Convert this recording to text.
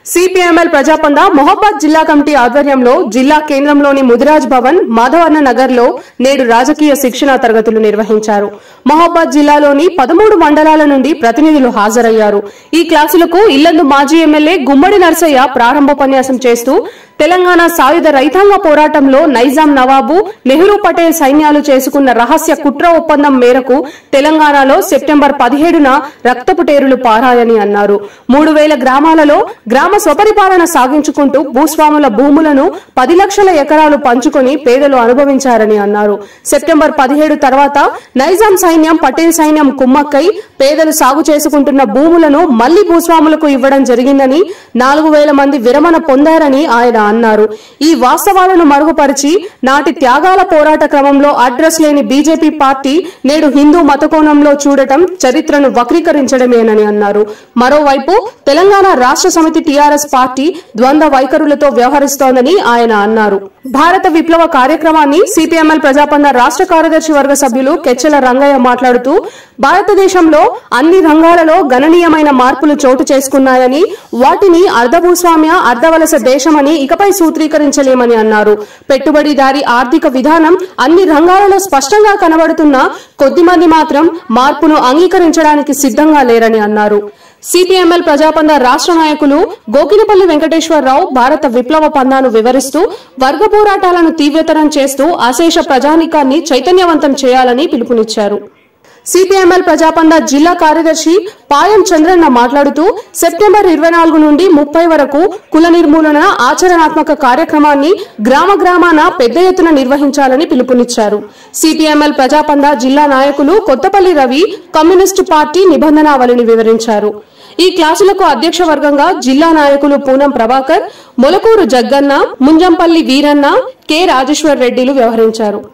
CPML ప్రజాపంద మొహబాద్ జిల్లా committee ఆధ్వర్యంలో జిల్లా కేంద్రంలోని ముదిరాజ్ భవన్ మాధవన్న నగర్ లో నేడు రాజకీయ శిక్షణా తరగతులు నిర్వహించారు మొహబాద్ జిల్లాలోని పదమూడు మండలాల నుండి ప్రతినిధులు హాజరయ్యారు ఈ క్లాసులకు ఇల్లందు మాజీ ఎమ్మెల్యే గుమ్మడి నర్సయ్య ప్రారంభోపన్యాసం చేస్తూ తెలంగాణ సాయుధ రైతాంగ పోరాటంలో నైజాం నవాబు నెహ్రూ పటేల్ సైన్యాలు చేసుకున్న రహస్య కుట్ర ఒప్పందం మేరకు తెలంగాణలో సెప్టెంబర్ పదిహేడున రక్తపు టేరులు పారాయని అన్నారు మూడు వేల గ్రామాలలో గ్రామ స్వపరిపాలన సాగించుకుంటూ భూస్వాముల భూములను పది లక్షల ఎకరాలు పంచుకొని పేదలు అనుభవించారని అన్నారు సెప్టెంబర్ పదిహేడు తర్వాత నైజాం సైన్యం పటేల్ సైన్యం కుమ్మక్కై పేదలు సాగు చేసుకుంటున్న భూములను మళ్లీ భూస్వాములకు ఇవ్వడం జరిగిందని నాలుగు వేల మంది విరమణ పొందారని ఆయన అన్నారు ఈ వాస్తవాలను మరుగుపరిచి నాటి త్యాగాల పోరాట క్రమంలో అడ్రస్ లేని బీజేపీ పార్టీ నేడు హిందూ మతకోణంలో చూడటం చరిత్రను వక్రీకరించడమేనని అన్నారు మరోవైపు తెలంగాణ రాష్ట్ర సమితి టీఆర్ఎస్ పార్టీ ద్వంద్వ వైఖరులతో వ్యవహరిస్తోందని ఆయన అన్నారు భారత విప్లవ కార్యక్రమాన్ని సిపిఎంఎల్ ప్రజాపంద రాష్ట్ర కార్యదర్శి వర్గ సభ్యులు కెచ్చెల రంగయ్య మాట్లాడుతూ భారతదేశంలో అన్ని రంగాలలో గణనీయమైన మార్పులు చోటు చేసుకున్నాయని వాటిని అర్ధభూస్వామ్య అర్ధవలస దేశమని ఇకపై సూత్రీకరించలేమని అన్నారు పెట్టుబడిదారి ఆర్థిక విధానం అన్ని రంగాలలో స్పష్టంగా కనబడుతున్న కొద్దిమంది మాత్రం మార్పును అంగీకరించడానికి సిద్ధంగా లేరని అన్నారు సిపిఎంఎల్ ప్రజాపంద రాష్ట్ర నాయకులు గోకినపల్లి వెంకటేశ్వరరావు భారత విప్లవ పందాను వివరిస్తూ వర్గ పోరాటాలను తీవ్రతరం చేస్తూ అశేష ప్రజానికాన్ని చైతన్యవంతం చేయాలని పిలుపునిచ్చారు సిపిఎంఎల్ ప్రజాపంద జిల్లా కార్యదర్శి పాయం చంద్రన్న మాట్లాడుతూ సెప్టెంబర్ ఇరవై నాలుగు నుండి ముప్పై వరకు కుల నిర్మూలన ఆచరణాత్మక కార్యక్రమాన్ని గ్రామ గ్రామాన పెద్ద ఎత్తున నిర్వహించాలని పిలుపునిచ్చారు సిపిఎంఎల్ ప్రజాపంద జిల్లా నాయకులు కొత్తపల్లి రవి కమ్యూనిస్టు పార్టీ నిబంధనావళిని వివరించారు ఈ క్లాసులకు అధ్యక్ష వర్గంగా జిల్లా నాయకులు పూనం ప్రభాకర్ మొలకూరు జగ్గన్న ముంజంపల్లి వీరన్న కె రాజేశ్వర్ రెడ్డిలు వ్యవహరించారు